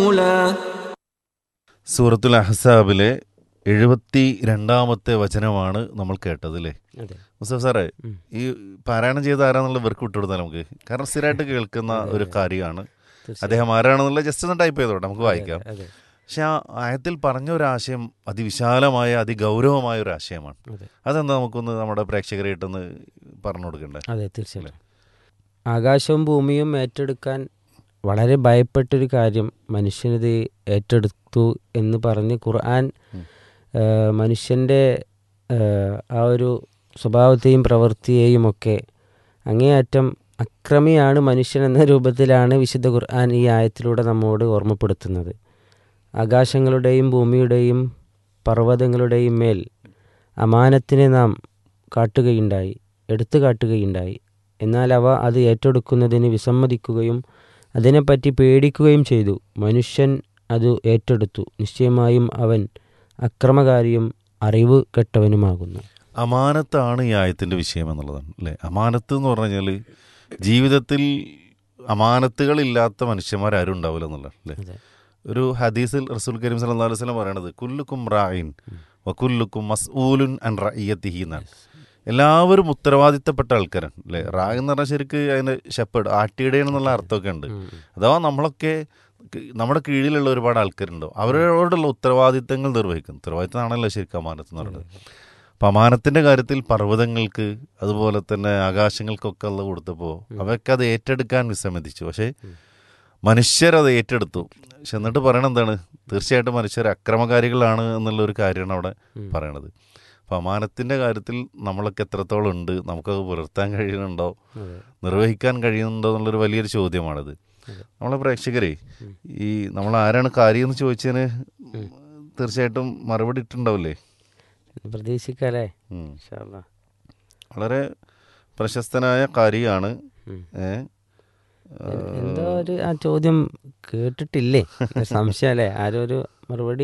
സൂറത്തുൽ അഹ്സാബിലെ എഴുപത്തി രണ്ടാമത്തെ വചനമാണ് നമ്മൾ കേട്ടത് അല്ലേ അതെ മുസ്തഫ സാറേ ഉം. ഈ പാരായണം ചെയ്ത ആരാന്നുള്ള ഇവർക്ക് വിട്ടുകൊടുത്താൽ നമുക്ക് കാരണം സ്ഥിരമായിട്ട് കേൾക്കുന്ന ഒരു കാര്യമാണ് തീർച്ചയായും. അദ്ദേഹം ആരാണെന്നുള്ള ജസ്റ്റ് ഒന്ന് ടൈപ്പ് ചെയ്തോട്ടെ നമുക്ക് വായിക്കാം അതെ പക്ഷെ ആ ആയത്തിൽ പറഞ്ഞ ഒരു ആശയം അതിവിശാലമായ അതിഗൗരവമായ ഒരു ആശയമാണ് അതെ അതെന്താ നമുക്കൊന്ന് നമ്മുടെ പ്രേക്ഷകരായിട്ടൊന്ന് പറഞ്ഞു കൊടുക്കണ്ടേ അതെ തീർച്ചയായും ആകാശവും ഭൂമിയും ഏറ്റെടുക്കാൻ വളരെ ഭയപ്പെട്ടൊരു കാര്യം മനുഷ്യനിത് ഏറ്റെടുത്തു എന്ന് പറഞ്ഞ് ഖുർആൻ ഉം. ആ, മനുഷ്യൻ്റെ ആ, ആ ഒരു സ്വഭാവത്തെയും പ്രവൃത്തിയെയും ഒക്കെ അങ്ങേയറ്റം അക്രമിയാണ് മനുഷ്യൻ എന്ന രൂപത്തിലാണ് വിശുദ്ധ ഖുർആൻ ഈ ആയത്തിലൂടെ നമ്മോട് ഓർമ്മപ്പെടുത്തുന്നത് ആകാശങ്ങളുടെയും ഭൂമിയുടെയും പർവ്വതങ്ങളുടെയും മേൽ അമാനത്തിനെ നാം കാട്ടുകയുണ്ടായി എടുത്തു കാട്ടുകയുണ്ടായി എന്നാൽ അവ അത് ഏറ്റെടുക്കുന്നതിന് വിസമ്മതിക്കുകയും അതിനെപ്പറ്റി പേടിക്കുകയും ചെയ്തു മനുഷ്യൻ അത് ഏറ്റെടുത്തു നിശ്ചയമായും അവൻ അക്രമകാരിയും അറിവ് കെട്ടവനുമാകുന്നു അമാനത്താണ് ഈ ആയത്തിന്റെ വിഷയം എന്നുള്ളതാണ് അല്ലേ അമാനത്ത് എന്ന് പറഞ്ഞു കഴിഞ്ഞാൽ ജീവിതത്തിൽ അമാനത്തുകളില്ലാത്ത മനുഷ്യന്മാരാരും ഉണ്ടാവില്ല എന്നുള്ളത് അല്ലേ അതെ ഒരു ഹദീസിൽ റസൂൽ കരീം സല്ലല്ലാഹു അലൈഹി വസല്ലം പറയണത് കുല്ലുക്കും റായിൻ വക്കുല്ലുക്കും മസ്ഊലുൻ അൻ റഇയത്തിഹി എന്നാണ് എല്ലാവരും ഉത്തരവാദിത്തപ്പെട്ട ആൾക്കാരാണ് അല്ലേ റായ് എന്ന് പറഞ്ഞാൽ ശരിക്ക് അതിന് ഷെപ്പേഡ് ആട്ടിയിടയെന്നുള്ള അർത്ഥമൊക്കെ ഉണ്ട് ഉം. അഥവാ നമ്മളൊക്കെ ക- നമ്മുടെ കീഴിലുള്ള ഒരുപാട് ആൾക്കാരുണ്ടാവും അവരോടുള്ള ഉത്തരവാദിത്തങ്ങൾ നിർവഹിക്കും ഉത്തരവാദിത്തമാണല്ലോ ശരിക്കും അമാനത്ത് എന്ന് പറയുന്നത് അപ്പം അമാനത്തിൻ്റെ കാര്യത്തിൽ പർവ്വതങ്ങൾക്ക് അതുപോലെ തന്നെ ആകാശങ്ങൾക്കൊക്കെ ഉള്ള കൊടുത്തപ്പോൾ അവയൊക്കെ അത് ഏറ്റെടുക്കാൻ വിസമ്മതിച്ചു പക്ഷേ മനുഷ്യരത് ഏറ്റെടുത്തു പക്ഷെ എന്നിട്ട് പറയണത് എന്താണ് തീർച്ചയായിട്ടും മനുഷ്യർ അക്രമകാരികളാണ് എന്നുള്ള ഒരു കാര്യമാണ് അവിടെ ഉം. പറയണത് അപ്പം അമാനത്തിൻ്റെ കാര്യത്തിൽ നമ്മളൊക്കെ എത്രത്തോളം ഉണ്ട് നമുക്കത് പുലർത്താൻ കഴിയുന്നുണ്ടോ അതെ നിർവഹിക്കാൻ കഴിയുന്നുണ്ടോ എന്നുള്ളൊരു വലിയൊരു ചോദ്യമാണത് അതെ. നമ്മളെ പ്രേക്ഷകരെ ഉം. ഈ നമ്മൾ ആരാണ് കാര്യം എന്ന് ചോദിച്ചതിന് ഉം. തീർച്ചയായിട്ടും മറുപടി ഇട്ടുണ്ടാവില്ലേ പ്രതീക്ഷിക്കാല്ലേ ഉം. ഇൻഷാ അല്ലാ. വളരെ പ്രശസ്തനായ കാരിയാണ് ഉം. ഏ എ- എന്തോ ഒരു ആ ചോദ്യം കേട്ടിട്ടില്ലേ ഒരു സംശയമല്ലേ ആരും ഒരു മറുപടി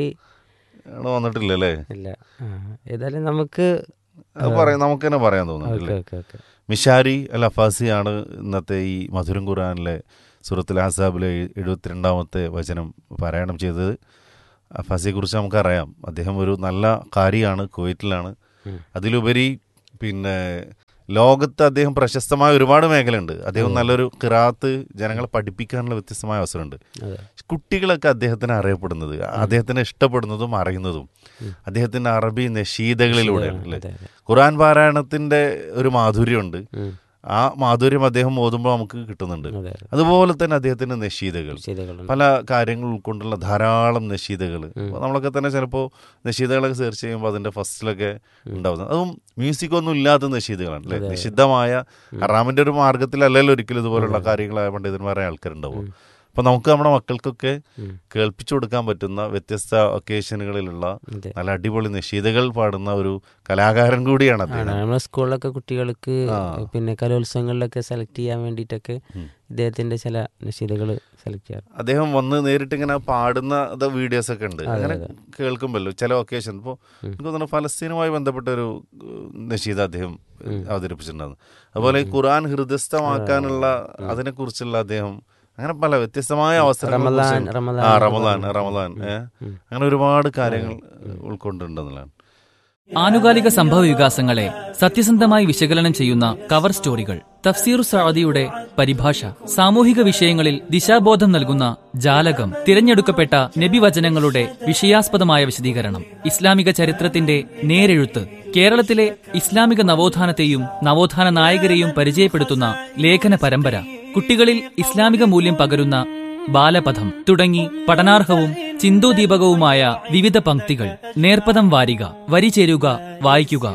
ആണ് വന്നിട്ടില്ലല്ലേ ഇല്ല ആ, ഏതായാലും നമുക്ക് അത് പറയാം നമുക്ക് തന്നെ പറയാൻ ഓക്കെ തോന്നുന്നില്ലേ ഓക്കെ ഓക്കെ മിഷാരി അൽ അഫാസിയാണ് ഇന്നത്തെ ഈ മധുരം ഖുറാനിലെ സൂറത്തുൽ അസാബിലെ എഴുപത്തിരണ്ടാമത്തെ വചനം പാരായണം ചെയ്തത് അഫാസിയെക്കുറിച്ച് നമുക്കറിയാം അദ്ദേഹം ഒരു നല്ല കാരിയാണ് കുവൈറ്റിലാണ് ഉം. അതിലുപരി പിന്നെ ലോകത്ത് അദ്ദേഹം പ്രശസ്തമായ ഒരുപാട് മേഖലയുണ്ട് അദ്ദേഹം നല്ലൊരു കിറാത്ത് ജനങ്ങളെ പഠിപ്പിക്കാനുള്ള വ്യത്യസ്തമായ അവസരമുണ്ട് അതെ കുട്ടികളൊക്കെ അദ്ദേഹത്തിന് അറിയപ്പെടുന്നത് അദ്ദേഹത്തിനെ ഇഷ്ടപ്പെടുന്നതും അറിയുന്നതും അദ്ദേഹത്തിന്റെ അറബി നഷീദകളിലൂടെയാണ് അല്ലേ അതെ അതെ ഖുറാൻ പാരായണത്തിന്റെ ഒരു മാധുര്യമുണ്ട് ഉം. ആ മാധുര്യം അദ്ദേഹം ഓതുമ്പോൾ നമുക്ക് കിട്ടുന്നുണ്ട് അതെ അതെ അതുപോലെ തന്നെ അദ്ദേഹത്തിന്റെ നഷീദകൾ ചെയ്തകളുണ്ട് പല കാര്യങ്ങൾ ഉൾക്കൊണ്ടുള്ള ധാരാളം നഷീദകൾ അപ്പോൾ നമ്മളൊക്കെ തന്നെ ചിലപ്പോൾ നഷീദകളൊക്കെ സെർച്ച് ചെയ്യുമ്പോൾ അതിന്റെ ഫസ്റ്റിലൊക്കെ ഉണ്ടാവുന്നത് അതും മ്യൂസിക് ഒന്നും ഇല്ലാത്ത നഷീദകളാണ് അല്ലേ നിഷിദ്ധമായ ഹറാമിന്റെ ഒരു മാർഗത്തിലല്ലല്ലോ ഒരിക്കലും ഇതുപോലുള്ള കാര്യങ്ങളായ പണ്ഡിതന്മാരായ ആൾക്കാരുണ്ടാവും അപ്പോൾ നമുക്ക് നമ്മുടെ മക്കൾക്കൊക്കെ ഉം. കേൾപ്പിച്ചു കൊടുക്കാൻ പറ്റുന്ന വ്യത്യസ്ത ഒക്കേഷനുകളിലുള്ള അതെ നല്ല അടിപൊളി നഷീദകൾ പാടുന്ന ഒരു കലാകാരൻ കൂടിയാണ് ആണ് അദ്ദേഹം നമ്മുടെ സ്കൂളിലൊക്കെ കുട്ടികൾക്ക് ആ. പിന്നെ കലോത്സവങ്ങളിലൊക്കെ സെലക്ട് ചെയ്യാൻ വേണ്ടിയിട്ടൊക്കെ ഉം. ഇദ്ദേഹത്തിന്റെ ചില നിശ്ചിതകൾ സെലക്ട് ചെയ്യാറ് അദ്ദേഹം വന്ന് നേരിട്ട് ഇങ്ങനെ പാടുന്ന വീഡിയോസ് ഒക്കെ ഉണ്ട് അതെ, അങ്ങനെ അതെ. കേൾക്കുമല്ലോ ചില ഒക്കേഷൻ ഇപ്പോൾ എനിക്ക് തോന്നുന്നു ഫലസ്തീനുമായി ബന്ധപ്പെട്ട ഒരു നഷീദ അദ്ദേഹം അവതരിപ്പിച്ചിട്ടുണ്ടായിരുന്നു അതുപോലെ ഈ ഖുർആൻ ഹൃദയസ്ഥമാക്കാനുള്ള അതിനെക്കുറിച്ചുള്ള അദ്ദേഹം അങ്ങനെ പല വ്യത്യസ്തമായ അവസരങ്ങളെ റമദാൻ കുറിച്ച് റമദാൻ ആ എന്നൊക്കെ റമദാൻ പറഞ്ഞ്. റമദാൻ ഏ ഉം. അങ്ങനെ ഒരുപാട് കാര്യങ്ങൾ ഉൾക്കൊണ്ടിട്ടുണ്ടെന്നുള്ളതാണ് ആനുകാലിക സംഭവ വികാസങ്ങളെ സത്യസന്ധമായി വിശകലനം ചെയ്യുന്ന കവർ സ്റ്റോറികൾ തഫ്സീർ സഅദിയുടെ പരിഭാഷ സാമൂഹിക വിഷയങ്ങളിൽ ദിശാബോധം നൽകുന്ന ജാലകം തിരഞ്ഞെടുക്കപ്പെട്ട നബിവചനങ്ങളുടെ വിഷയാസ്പദമായ വിശദീകരണം ഇസ്ലാമിക ചരിത്രത്തിന്റെ നേരെഴുത്ത് കേരളത്തിലെ ഇസ്ലാമിക നവോത്ഥാനത്തെയും നവോത്ഥാന നായകരെയും പരിചയപ്പെടുത്തുന്ന ലേഖന പരമ്പര കുട്ടികളിൽ ഇസ്ലാമിക മൂല്യം പകരുന്ന ബാലപഥം തുടങ്ങി പഠനാർഹവും ചിന്തോദീപകവുമായ വിവിധ പംക്തികൾ നേർപ്പദം വാരിക വരി ചേരുക വായിക്കുക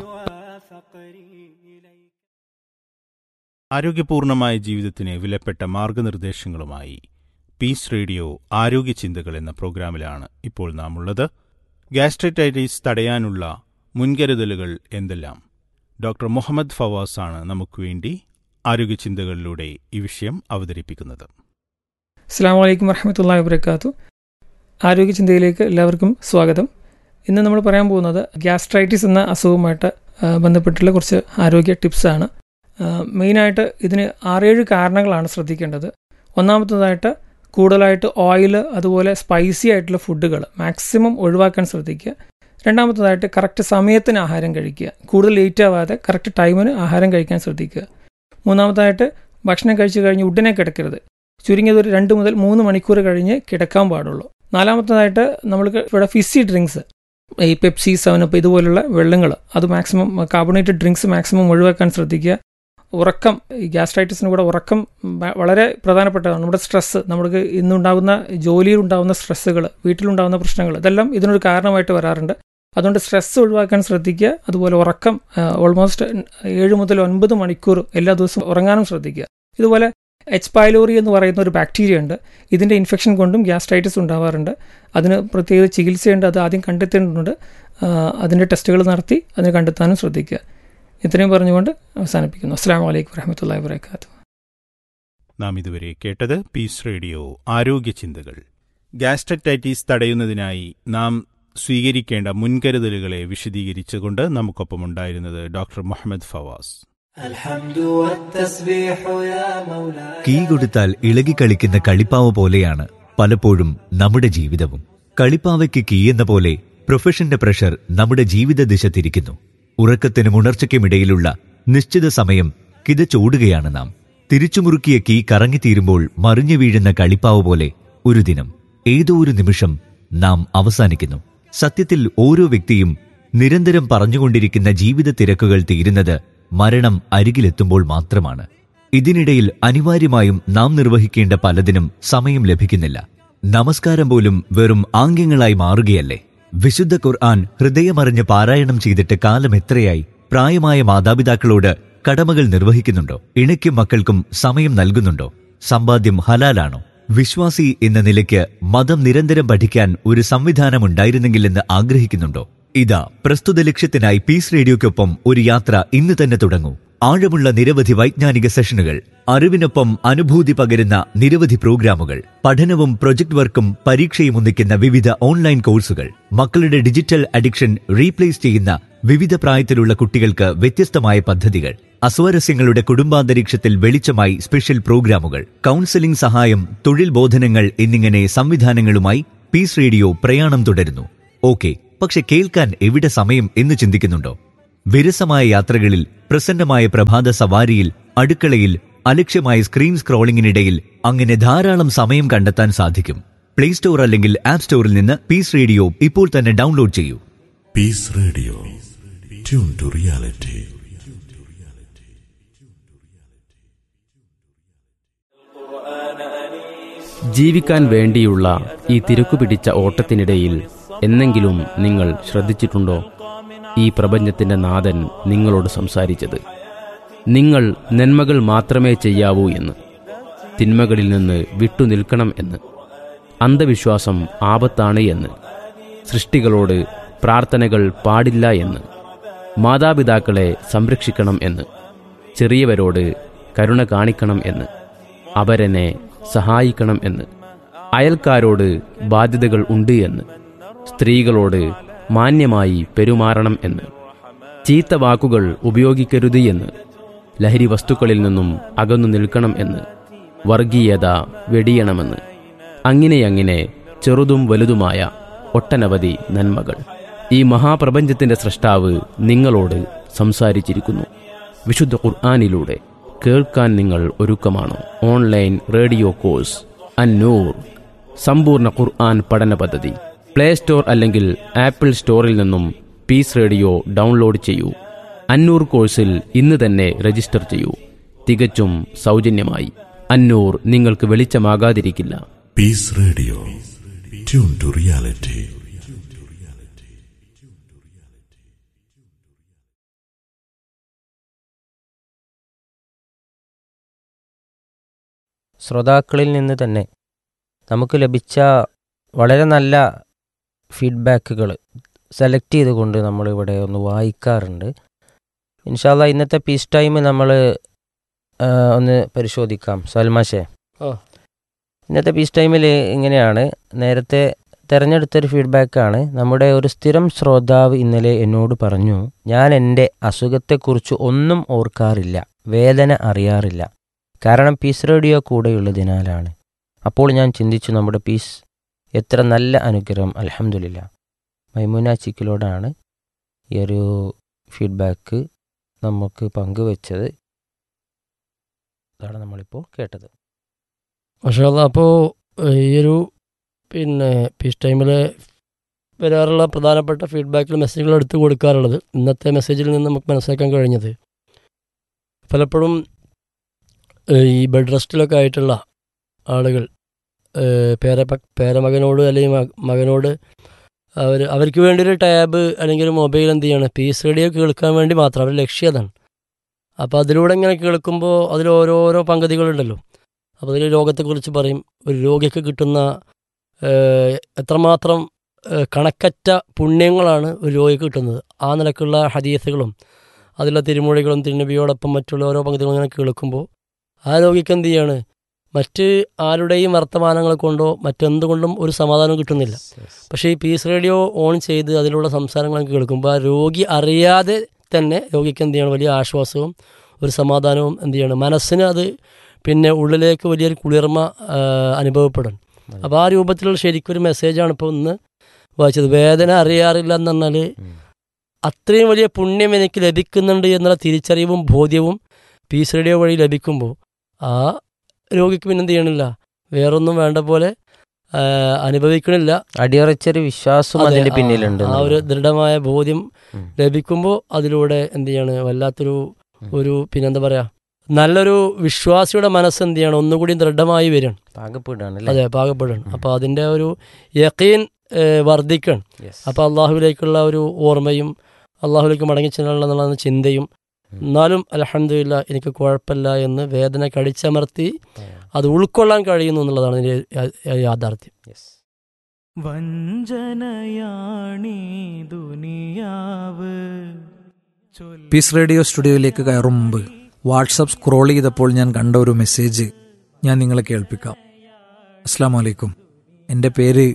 ആരോഗ്യപൂർണമായ ജീവിതത്തിന് വിലപ്പെട്ട മാർഗനിർദ്ദേശങ്ങളുമായി പീസ് റേഡിയോ ആരോഗ്യ ചിന്തകൾ എന്ന പ്രോഗ്രാമിലാണ് ഇപ്പോൾ നാം ഉള്ളത് ഗ്യാസ്ട്രൈറ്റൈറ്റിസ് തടയാനുള്ള മുൻകരുതലുകൾ എന്തെല്ലാം ഡോക്ടർ മുഹമ്മദ് ഫവാസ് ആണ് നമുക്ക് വേണ്ടി ആരോഗ്യ ചിന്തകളിലൂടെ ഈ വിഷയം അവതരിപ്പിക്കുന്നത് അസ്സാം വലൈക്കും വർഹമത്തല്ലാ വബർക്കാത്തു ആരോഗ്യ ചിന്തയിലേക്ക് എല്ലാവർക്കും സ്വാഗതം ഇന്ന് നമ്മൾ പറയാൻ പോകുന്നത് ഗ്യാസ്ട്രൈറ്റിസ് എന്ന അസുഖവുമായിട്ട് ആ, ബന്ധപ്പെട്ടുള്ള കുറച്ച് ആരോഗ്യ ടിപ്സാണ് ആ, മെയിനായിട്ട് ഇതിന് ആറേഴ് കാരണങ്ങളാണ് ശ്രദ്ധിക്കേണ്ടത് ഒന്നാമത്തതായിട്ട് കൂടുതലായിട്ട് ഓയിൽ അതുപോലെ സ്പൈസി ആയിട്ടുള്ള ഫുഡുകൾ മാക്സിമം ഒഴിവാക്കാൻ ശ്രദ്ധിക്കുക രണ്ടാമത്തതായിട്ട് കറക്റ്റ് സമയത്തിന് ആഹാരം കഴിക്കുക കൂടുതൽ ലേറ്റ് ആവാതെ കറക്റ്റ് ടൈമിന് ആഹാരം കഴിക്കാൻ ശ്രദ്ധിക്കുക മൂന്നാമതായിട്ട് ഭക്ഷണം കഴിച്ചു കഴിഞ്ഞ് ഉടനെ കിടക്കരുത് ചുരുങ്ങിയത് ഒരു രണ്ട് മുതൽ മൂന്ന് മണിക്കൂർ കഴിഞ്ഞ് കിടക്കാൻ പാടുള്ളൂ നാലാമത്തതായിട്ട് നമ്മൾക്ക് ഇവിടെ ഫിസി ഡ്രിങ്ക്സ് ഈ പെപ്സി സെവനപ്പ് ഇതുപോലുള്ള വെള്ളങ്ങൾ അത് മാക്സിമം കാർബണേറ്റഡ് ഡ്രിങ്ക്സ് മാക്സിമം ഒഴിവാക്കാൻ ശ്രദ്ധിക്കുക ഉറക്കം ഈ ഗ്യാസ്ട്രൈറ്റിസിന് കൂടെ ഉറക്കം വ- വളരെ പ്രധാനപ്പെട്ടതാണ് നമ്മുടെ സ്ട്രെസ്സ് നമുക്ക് ഇന്നുണ്ടാകുന്ന ജോലിയിലുണ്ടാകുന്ന സ്ട്രെസ്സുകൾ വീട്ടിലുണ്ടാകുന്ന പ്രശ്നങ്ങൾ ഇതെല്ലാം ഇതിനൊരു കാരണമായിട്ട് വരാറുണ്ട് അതുകൊണ്ട് സ്ട്രെസ്സ് ഒഴിവാക്കാൻ ശ്രദ്ധിക്കുക അതുപോലെ ഉറക്കം ഓൾമോസ്റ്റ് ഏഴ് മുതൽ ഒൻപത് മണിക്കൂർ എല്ലാ ദിവസവും ഉറങ്ങാനും ശ്രദ്ധിക്കുക ഇതുപോലെ എച്ച് പൈലോറി എന്ന് പറയുന്ന ഒരു ബാക്ടീരിയ ഉണ്ട് ഇതിൻ്റെ ഇൻഫെക്ഷൻ കൊണ്ടും ഗ്യാസ്ട്രൈറ്റിസ് ഉണ്ടാവാറുണ്ട് അതിന് പ്രത്യേക ചികിത്സയുണ്ട് അത് ആദ്യം കണ്ടെത്തേണ്ടതുണ്ട് ആ, അതിൻ്റെ ടെസ്റ്റുകൾ നടത്തി അതിനെ കണ്ടെത്താനും ശ്രദ്ധിക്കുക ഇത്രയും പറഞ്ഞുകൊണ്ട് അവസാനിപ്പിക്കുന്നു അസ്സാം വലൈക്കും വരഹമത്തല്ലാ വാത്തു നാം ഇതുവരെ കേട്ടത് പീസ് റേഡിയോ ആരോഗ്യ ചിന്തകൾ ഗ്യാസ്ട്രറ്റൈറ്റിസ് തടയുന്നതിനായി നാം സ്വീകരിക്കേണ്ട മുൻകരുതലുകളെ വിശദീകരിച്ചുകൊണ്ട് നമുക്കൊപ്പമുണ്ടായിരുന്നത് ഡോക്ടർ മുഹമ്മദ് ഫവാസ് കീ കൊടുത്താൽ ഇളകിക്കളിക്കുന്ന കളിപ്പാവ പോലെയാണ് പലപ്പോഴും നമ്മുടെ ജീവിതവും കളിപ്പാവയ്ക്ക് കീ എന്ന പോലെ പ്രൊഫഷന്റെ പ്രഷർ നമ്മുടെ ജീവിത ദിശ തിരിക്കുന്നു ഉറക്കത്തിനും ഉണർച്ചയ്ക്കുമിടയിലുള്ള നിശ്ചിത സമയം കിതച്ചോടുകയാണ് നാം തിരിച്ചുമുറുക്കിയ കീ കറങ്ങിത്തീരുമ്പോൾ മറിഞ്ഞു വീഴുന്ന കളിപ്പാവ പോലെ ഒരു ദിനം ഏതോ ഒരു നിമിഷം നാം അവസാനിക്കുന്നു സത്യത്തിൽ ഓരോ വ്യക്തിയും നിരന്തരം പറഞ്ഞുകൊണ്ടിരിക്കുന്ന ജീവിത തിരക്കുകൾ തീരുന്നത് മരണം അരികിലെത്തുമ്പോൾ മാത്രമാണ് ഇതിനിടയിൽ അനിവാര്യമായും നാം നിർവഹിക്കേണ്ട പലതിനും സമയം ലഭിക്കുന്നില്ല നമസ്കാരം പോലും വെറും ആംഗ്യങ്ങളായി മാറുകയല്ലേ വിശുദ്ധ ഖുർആൻ ഹൃദയമറിഞ്ഞ് പാരായണം ചെയ്തിട്ട് കാലം എത്രയായി പ്രായമായ മാതാപിതാക്കളോട് കടമകൾ നിർവഹിക്കുന്നുണ്ടോ ഇണയ്ക്കും മക്കൾക്കും സമയം നൽകുന്നുണ്ടോ സമ്പാദ്യം ഹലാലാണോ വിശ്വാസി എന്ന നിലയ്ക്ക് മതം നിരന്തരം പഠിക്കാൻ ഒരു സംവിധാനം ഉണ്ടായിരുന്നെങ്കിലെന്ന് ആഗ്രഹിക്കുന്നുണ്ടോ ഇതാ പ്രസ്തുത ലക്ഷ്യത്തിനായി പീസ് റേഡിയോയ്ക്കൊപ്പം ഒരു യാത്ര ഇന്ന് തന്നെ തുടങ്ങൂ ആഴമുള്ള നിരവധി വൈജ്ഞാനിക സെഷനുകൾ അറിവിനൊപ്പം അനുഭൂതി പകരുന്ന നിരവധി പ്രോഗ്രാമുകൾ പഠനവും പ്രൊജക്ട് വർക്കും പരീക്ഷയും ഒന്നിക്കുന്ന വിവിധ ഓൺലൈൻ കോഴ്സുകൾ മക്കളുടെ ഡിജിറ്റൽ അഡിക്ഷൻ റീപ്ലേസ് ചെയ്യുന്ന വിവിധ പ്രായത്തിലുള്ള കുട്ടികൾക്ക് വ്യത്യസ്തമായ പദ്ധതികൾ അസ്വാരസ്യങ്ങളുടെ കുടുംബാന്തരീക്ഷത്തിൽ വെളിച്ചമായി സ്പെഷ്യൽ പ്രോഗ്രാമുകൾ കൗൺസിലിംഗ് സഹായം തൊഴിൽ ബോധനങ്ങൾ എന്നിങ്ങനെ സംവിധാനങ്ങളുമായി പീസ് റേഡിയോ പ്രയാണം തുടരുന്നു ഓക്കെ പക്ഷെ കേൾക്കാൻ എവിടെ സമയം എന്ന് ചിന്തിക്കുന്നുണ്ടോ വിരസമായ യാത്രകളിൽ പ്രസന്നമായ പ്രഭാത സവാരിയിൽ അടുക്കളയിൽ അലക്ഷ്യമായ സ്ക്രീൻ സ്ക്രോളിംഗിനിടയിൽ അങ്ങനെ ധാരാളം സമയം കണ്ടെത്താൻ സാധിക്കും പ്ലേ സ്റ്റോർ അല്ലെങ്കിൽ ആപ്പ് സ്റ്റോറിൽ നിന്ന് പീസ് റേഡിയോ ഇപ്പോൾ തന്നെ ഡൗൺലോഡ് ചെയ്യൂ Peace Radio. Tune to reality. ജീവിക്കാൻ വേണ്ടിയുള്ള ഈ തിരക്കുപിടിച്ച ഓട്ടത്തിനിടയിൽ എന്നെങ്കിലും നിങ്ങൾ ശ്രദ്ധിച്ചിട്ടുണ്ടോ ഈ പ്രപഞ്ചത്തിന്റെ നാഥൻ നിങ്ങളോട് സംസാരിച്ചത് നിങ്ങൾ നന്മകൾ മാത്രമേ ചെയ്യാവൂ എന്ന് തിന്മകളിൽ നിന്ന് വിട്ടുനിൽക്കണം എന്ന് അന്ധവിശ്വാസം ആപത്താണ് എന്ന് സൃഷ്ടികളോട് പ്രാർത്ഥനകൾ പാടില്ല എന്ന് മാതാപിതാക്കളെ സംരക്ഷിക്കണം എന്ന് ചെറിയവരോട് കരുണ കാണിക്കണം എന്ന് അവരെന്നെ സഹായിക്കണം എന്ന് അയൽക്കാരോട് ബാധ്യതകൾ ഉണ്ട് എന്ന് സ്ത്രീകളോട് മാന്യമായി പെരുമാറണം എന്ന് ചീത്ത വാക്കുകൾ ഉപയോഗിക്കരുത് എന്ന് ലഹരി വസ്തുക്കളിൽ നിന്നും അകന്നു നിൽക്കണം എന്ന് വർഗീയത വെടിയണമെന്ന് അങ്ങനെയങ്ങനെ ചെറുതും വലുതുമായ ഒട്ടനവധി നന്മകൾ ഈ മഹാപ്രപഞ്ചത്തിന്റെ സൃഷ്ടാവ് നിങ്ങളോട് സംസാരിച്ചിരിക്കുന്നു വിശുദ്ധ ഖുർആാനിലൂടെ കേൾക്കാൻ നിങ്ങൾ ഒരുക്കമാണോ ഓൺലൈൻ റേഡിയോ കോഴ്സ് അന്നൂർ സമ്പൂർണ്ണ ഖുർആൻ പഠന പദ്ധതി പ്ലേ സ്റ്റോർ അല്ലെങ്കിൽ ആപ്പിൾ സ്റ്റോറിൽ നിന്നും പീസ് റേഡിയോ ഡൗൺലോഡ് ചെയ്യൂ അന്നൂർ കോഴ്സിൽ ഇന്ന് തന്നെ രജിസ്റ്റർ ചെയ്യൂ തികച്ചും സൗജന്യമായി അന്നൂർ നിങ്ങൾക്ക് വെളിച്ചമാകാതിരിക്കില്ല Peace Radio. Tune to reality. ശ്രോതാക്കളിൽ നിന്ന് തന്നെ നമുക്ക് ലഭിച്ച വളരെ നല്ല ഫീഡ്ബാക്കുകൾ സെലക്ട് ചെയ്തുകൊണ്ട് നമ്മളിവിടെ ഒന്ന് വായിക്കാറുണ്ട് ഇൻഷാല്ല ഇന്നത്തെ പീസ് ടൈം നമ്മൾ ഒന്ന് പരിശോധിക്കാം സൽമാഷേ ഓ. ഇന്നത്തെ പീസ് ടൈമിൽ ഇങ്ങനെയാണ് നേരത്തെ തിരഞ്ഞെടുത്തൊരു ഫീഡ്ബാക്കാണ് നമ്മുടെ ഒരു സ്ഥിരം ശ്രോതാവ് ഇന്നലെ എന്നോട് പറഞ്ഞു ഞാൻ എൻ്റെ അസുഖത്തെക്കുറിച്ച് ഒന്നും ഓർക്കാറില്ല വേദന അറിയാറില്ല കാരണം പീസ് റേഡിയോ കൂടെയുള്ളതിനാലാണ് അപ്പോൾ ഞാൻ ചിന്തിച്ചു നമ്മുടെ പീസ് എത്ര നല്ല അനുഗ്രഹം അലഹമില്ല മൈമുന ചിക്കിലോടാണ് ഈ ഒരു ഫീഡ്ബാക്ക് നമുക്ക് പങ്കുവച്ചത് അതാണ് നമ്മളിപ്പോൾ കേട്ടത് പക്ഷേ അപ്പോൾ ഈ ഒരു പിന്നെ പീസ് ടൈമിൽ വരാറുള്ള പ്രധാനപ്പെട്ട ഫീഡ്ബാക്കിൽ മെസ്സേജുകൾ എടുത്തു കൊടുക്കാറുള്ളത് ഇന്നത്തെ മെസ്സേജിൽ നിന്ന് നമുക്ക് മനസ്സിലാക്കാൻ കഴിഞ്ഞത് പലപ്പോഴും ഏഹ്, ഈ ബെഡ് റെസ്റ്റിലൊക്കെ ആയിട്ടുള്ള ആളുകൾ ഏഹ്, പേര പേരമകനോട് അല്ലെങ്കിൽ മക- മകനോട് അവർ അവർക്ക് വേണ്ടി ഒരു ടാബ് അല്ലെങ്കിൽ ഒരു മൊബൈൽ എന്ത് ചെയ്യാണ് പീസ് റേഡിയോ കേൾക്കാൻ വേണ്ടി മാത്രം അവരുടെ ലക്ഷ്യം അതാണ് അപ്പോൾ അതിലൂടെ ഇങ്ങനെ കേൾക്കുമ്പോൾ അതിൽ ഓരോരോ പങ്കുതികളുണ്ടല്ലോ അപ്പോൾ അതിൽ രോഗത്തെക്കുറിച്ച് പറയും ഒരു രോഗിക്ക് കിട്ടുന്ന ഏഹ്, എത്രമാത്രം ഏഹ്, കണക്കറ്റ പുണ്യങ്ങളാണ് ഒരു രോഗിക്ക് കിട്ടുന്നത് ആ നിലക്കുള്ള ഹദീസുകളും അതിലുള്ള തിരുമൊഴികളും തിരുനബിയോടൊപ്പം മറ്റുള്ള ഓരോ പങ്കുതികളും ഇങ്ങനെ കേൾക്കുമ്പോൾ ആ രോഗിക്ക് എന്ത് ചെയ്യാണ് മറ്റ് ആരുടെയും വർത്തമാനങ്ങൾ കൊണ്ടോ മറ്റെന്തുകൊണ്ടും ഒരു സമാധാനം കിട്ടുന്നില്ല പക്ഷേ ഈ പീസ് റേഡിയോ ഓൺ ചെയ്ത് അതിലുള്ള സംസാരങ്ങൾ കേൾക്കുമ്പോൾ ആ രോഗി അറിയാതെ തന്നെ രോഗിക്ക് എന്ത് ചെയ്യണം വലിയ ആശ്വാസവും ഒരു സമാധാനവും എന്ത് ചെയ്യണം മനസ്സിന് അത് പിന്നെ ഉള്ളിലേക്ക് വലിയൊരു കുളിർമ ആ, അനുഭവപ്പെടും അപ്പോൾ ആ രൂപത്തിലുള്ള ശരിക്കൊരു മെസ്സേജാണ് ഇപ്പോൾ ഇന്ന് വായിച്ചത് വേദന അറിയാറില്ല എന്ന് പറഞ്ഞാൽ അത്രയും വലിയ പുണ്യം എനിക്ക് ലഭിക്കുന്നുണ്ട് എന്നുള്ള തിരിച്ചറിവും ബോധ്യവും പീസ് റേഡിയോ വഴി ലഭിക്കുമ്പോൾ ആ രോഗിക്ക് പിന്നെ എന്ത് ചെയ്യണില്ല വേറൊന്നും വേണ്ട പോലെ ആ, അനുഭവിക്കണില്ല അടിയുറച്ചൊരു വിശ്വാസം അതെ, അതിന്റെ ആ, പിന്നിലുണ്ട് ആ ഒരു ദൃഢമായ ബോധ്യം ഉം. ലഭിക്കുമ്പോൾ അതിലൂടെ എന്ത് ചെയ്യാണ് വല്ലാത്തൊരു ഉം. ഒരു പിന്നെന്താ പറയാ നല്ലൊരു വിശ്വാസിയുടെ മനസ്സ് എന്ത് ചെയ്യണം ഒന്നുകൂടി ദൃഢമായി വരികയാണ് പാകപ്പെടുകയാണ് അതെ അല്ലേ പാകപ്പെടണം ഉം. അപ്പോൾ അതിൻ്റെ ഒരു യക്കീൻ വർദ്ധിക്കണം Yes. അപ്പോൾ അള്ളാഹുവിലേക്കുള്ള ഒരു ഓർമ്മയും അള്ളാഹുലേക്ക് മടങ്ങി ചെല്ലാനുള്ള ചിന്തയും ഉം. എന്നാലും അലഹമില്ല എനിക്ക് കുഴപ്പമില്ല എന്ന് വേദന കടിച്ചമർത്തി ആ, അത് ഉൾക്കൊള്ളാൻ കഴിയുന്നു എന്നുള്ളതാണ് ഇതിൻ്റെ യാ- യാഥാർത്ഥ്യം yes. വഞ്ചനയാണീ ദുനിയാവ് പീസ് റേഡിയോ സ്റ്റുഡിയോയിലേക്ക് കയറും മുമ്പ് വാട്സപ്പ് സ്ക്രോൾ ചെയ്തപ്പോൾ ഞാൻ കണ്ട ഒരു മെസ്സേജ് ഞാൻ നിങ്ങളെ കേൾപ്പിക്കാം അസ്സാം വലൈക്കും എൻ്റെ പേര്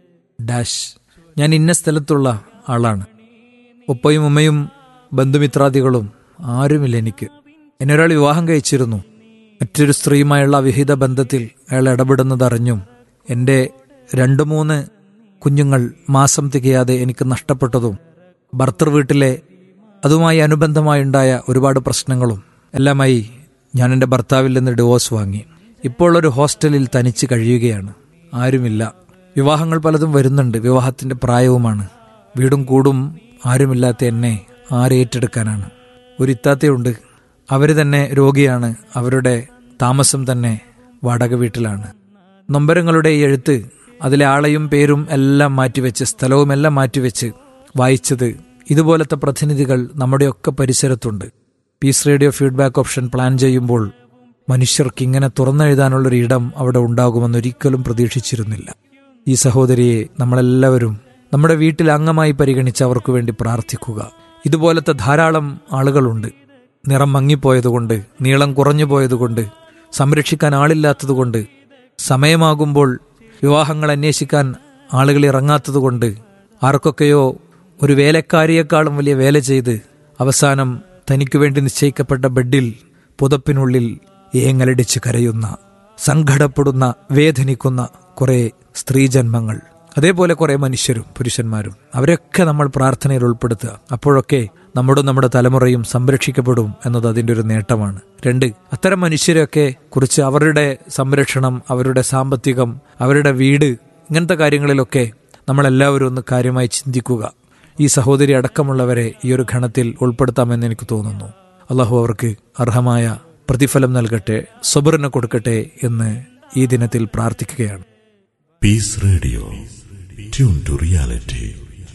ഡാഷ് ഞാൻ ഇന്ന സ്ഥലത്തുള്ള ആളാണ് ഉപ്പയും ഉമ്മയും ബന്ധുമിത്രാദികളും ആരുമില്ല എനിക്ക് എന്നെ ഒരാൾ വിവാഹം കഴിച്ചിരുന്നു മറ്റൊരു സ്ത്രീയുമായുള്ള അവിഹിത ബന്ധത്തിൽ അയാൾ ഇടപെടുന്നതറിഞ്ഞും എൻ്റെ രണ്ട് മൂന്ന് കുഞ്ഞുങ്ങൾ മാസം തികയാതെ എനിക്ക് നഷ്ടപ്പെട്ടതും ഭർത്തൃ വീട്ടിലെ അതുമായി അനുബന്ധമായുണ്ടായ ഒരുപാട് പ്രശ്നങ്ങളും എല്ലാമായി ഞാൻ എൻ്റെ ഭർത്താവിൽ നിന്ന് ഡിവോഴ്സ് വാങ്ങി ഇപ്പോൾ ഒരു ഹോസ്റ്റലിൽ തനിച്ച് കഴിയുകയാണ് ആരുമില്ല വിവാഹങ്ങൾ പലതും വരുന്നുണ്ട് വിവാഹത്തിന്റെ പ്രായവുമാണ് വീടും കൂടും ആരുമില്ലാത്ത എന്നെ ആരേറ്റെടുക്കാനാണ് ഒരു ഇത്താത്തയുണ്ട് അവർ തന്നെ രോഗിയാണ് അവരുടെ താമസം തന്നെ വാടക വീട്ടിലാണ് നൊമ്പരങ്ങളുടെ ഈ എഴുത്ത് അതിലെ ആളെയും പേരും എല്ലാം മാറ്റിവെച്ച് സ്ഥലവും എല്ലാം മാറ്റിവെച്ച് വായിച്ചത് ഇതുപോലത്തെ പ്രതിനിധികൾ നമ്മുടെയൊക്കെ പരിസരത്തുണ്ട് peace radio feedback option plan ചെയ്യുമ്പോൾ മനുഷ്യർക്ക് ഇങ്ങനെ തുറന്നെഴുതാനുള്ളൊരു ഇടം അവിടെ ഉണ്ടാകുമെന്ന് ഒരിക്കലും പ്രതീക്ഷിച്ചിരുന്നില്ല ഈ സഹോദരിയെ നമ്മളെല്ലാവരും നമ്മുടെ വീട്ടിൽ അംഗമായി പരിഗണിച്ച് അവർക്ക് വേണ്ടി പ്രാർത്ഥിക്കുക ഇതുപോലത്തെ ധാരാളം ആളുകളുണ്ട് നിറം മങ്ങിപ്പോയതുകൊണ്ട് നീളം കുറഞ്ഞു പോയതുകൊണ്ട് സംരക്ഷിക്കാൻ ആളില്ലാത്തതുകൊണ്ട് സമയമാകുമ്പോൾ വിവാഹങ്ങൾ അന്വേഷിക്കാൻ ആളുകൾ ഇറങ്ങാത്തതുകൊണ്ട് ആർക്കൊക്കെയോ ഒരു വേലക്കാരിയേക്കാളും വലിയ വേല ചെയ്ത് അവസാനം തനിക്കു വേണ്ടി നിശ്ചയിക്കപ്പെട്ട ബെഡിൽ പുതപ്പിനുള്ളിൽ ഏങ്ങലടിച്ച് കരയുന്ന സങ്കടപ്പെടുന്ന വേദനിക്കുന്ന കുറെ സ്ത്രീജന്മങ്ങൾ അതേപോലെ കുറെ മനുഷ്യരും പുരുഷന്മാരും അവരൊക്കെ നമ്മൾ പ്രാർത്ഥനയിൽ ഉൾപ്പെടുത്തുക അപ്പോഴൊക്കെ നമ്മുടെ നമ്മുടെ തലമുറയും സംരക്ഷിക്കപ്പെടും എന്നത് അതിൻ്റെ ഒരു നേട്ടമാണ് രണ്ട് അത്തരം മനുഷ്യരെയൊക്കെ കുറിച്ച് അവരുടെ സംരക്ഷണം അവരുടെ സാമ്പത്തികം അവരുടെ വീട് ഇങ്ങനത്തെ കാര്യങ്ങളിലൊക്കെ നമ്മളെല്ലാവരും ഒന്ന് കാര്യമായി ചിന്തിക്കുക ഈ സഹോദരി അടക്കമുള്ളവരെ ഈ ഒരു ഘണത്തിൽ ഉൾപ്പെടുത്താമെന്ന് എനിക്ക് തോന്നുന്നു അള്ളാഹു അവർക്ക് അർഹമായ പ്രതിഫലം നൽകട്ടെ സബറിന് കൊടുക്കട്ടെ എന്ന് ഈ ദിനത്തിൽ പ്രാർത്ഥിക്കുകയാണ് peace radio tune to reality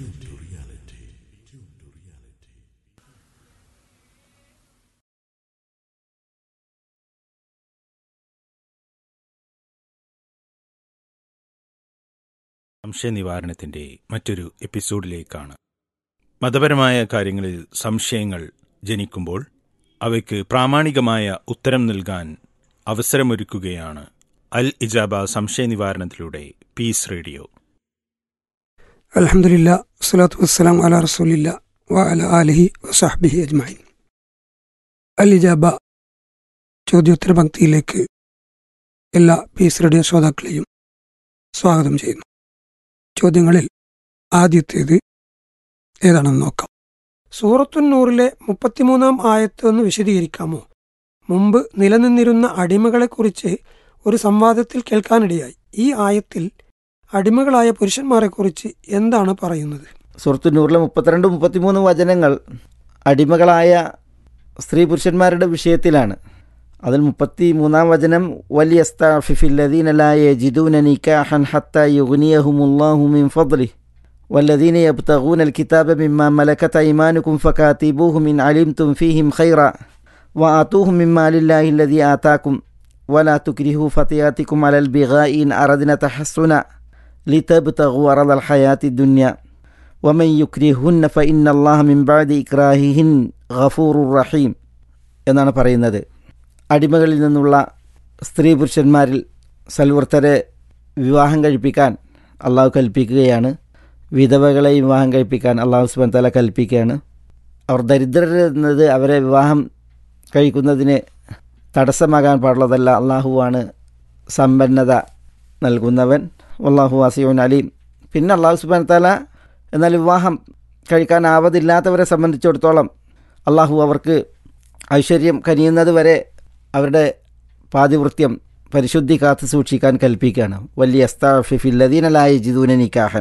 സംശയനിവാരണത്തിന്റെ മറ്റൊരു എപ്പിസോഡിലേക്കാണ് മതപരമായ കാര്യങ്ങളിൽ സംശയങ്ങൾ ജനിക്കുമ്പോൾ അവയ്ക്ക് പ്രാമാണികമായ ഉത്തരം നൽകാൻ അവസരമൊരുക്കുകയാണ് അൽ ഇജാബ സംശയനിവാരണത്തിലൂടെ പീസ് റേഡിയോ അലഹമില്ല വസ്സലാത്തു വസ്സലാം അല റസൂലില്ല വ അല ആലിഹി വസാഹ്ബിഹി അജ്മൈൻ അൽ ഇജാബ ചോദ്യോത്തര പങ്ക്തിയിലേക്ക് എല്ലാ പീസ് റേഡിയോ ശ്രോതാക്കളെയും സ്വാഗതം ചെയ്യുന്നു ചോദ്യങ്ങളിൽ ആദ്യത്തേത് ഏതാണെന്ന് നോക്കാം സൂറത്തുന്നൂറിലെ മുപ്പത്തിമൂന്നാം ആയത്ത് ഒന്ന് വിശദീകരിക്കാമോ മുമ്പ് നിലനിന്നിരുന്ന അടിമകളെക്കുറിച്ച് ഒരു സംവാദത്തിൽ കേൾക്കാനിടയായി ഈ ആയത്തിൽ അടിമകളായ പുരുഷന്മാരെക്കുറിച്ച് എന്താണ് പറയുന്നത് സുഹൃത്തു നൂറിലെ മുപ്പത്തിരണ്ട് മുപ്പത്തിമൂന്ന് വചനങ്ങൾ അടിമകളായ സ്ത്രീ പുരുഷന്മാരുടെ വിഷയത്തിലാണ് അതിൽ മുപ്പത്തി മൂന്നാം വചനം വലിയ സ്ഥാഫിഫില്ലദീനലായ ജിദൂന നിക്കാഹൻ ഹത്ത യുഗ്നിയഹുമുല്ലാഹു മിൻ ഫദ്ലി والذين يبتغون الكتاب مما ملكت أيمانكم فكاتبوهم إن علمتم فيهم خيرا وآتوهم مما لله الذي آتاكم ولا تكرهوا فتياتكم على البغاء إن أردنا تحسنا لتبتغوا عرض الحياة الدنيا ومن يكرهن فإن الله من بعد إكراههن غفور رحيم എന്നാണ് പറയുന്നത് അടിമകളിൽ നിന്നുള്ള സ്ത്രീ പുരുഷന്മാരിൽ സൽവർത്തരെ വിവാഹം കഴിപ്പിക്കാൻ അള്ളാഹു കൽപ്പിക്കുകയാണ് വിധവകളെ വിവാഹം കഴിപ്പിക്കാൻ അള്ളാഹു സുബൻ തല കൽപ്പിക്കുകയാണ് അവർ ദരിദ്രർ എന്നത് അവരെ വിവാഹം കഴിക്കുന്നതിന് തടസ്സമാകാൻ പാടുള്ളതല്ല അള്ളാഹുവാണ് സമ്പന്നത നൽകുന്നവൻ അള്ളാഹു വാസിയോൻ അലീം പിന്നെ അള്ളാഹു സുബാൻ തല എന്നാൽ വിവാഹം കഴിക്കാൻ ആവതില്ലാത്തവരെ സംബന്ധിച്ചിടത്തോളം അള്ളാഹു അവർക്ക് ഐശ്വര്യം കനിയുന്നത് വരെ അവരുടെ പാതിവൃത്യം പരിശുദ്ധി കാത്തു സൂക്ഷിക്കാൻ കൽപ്പിക്കുകയാണ് വലിയ അസ്താഫിഫില്ലദീനലായ ജിദൂന നിക്കാഹൻ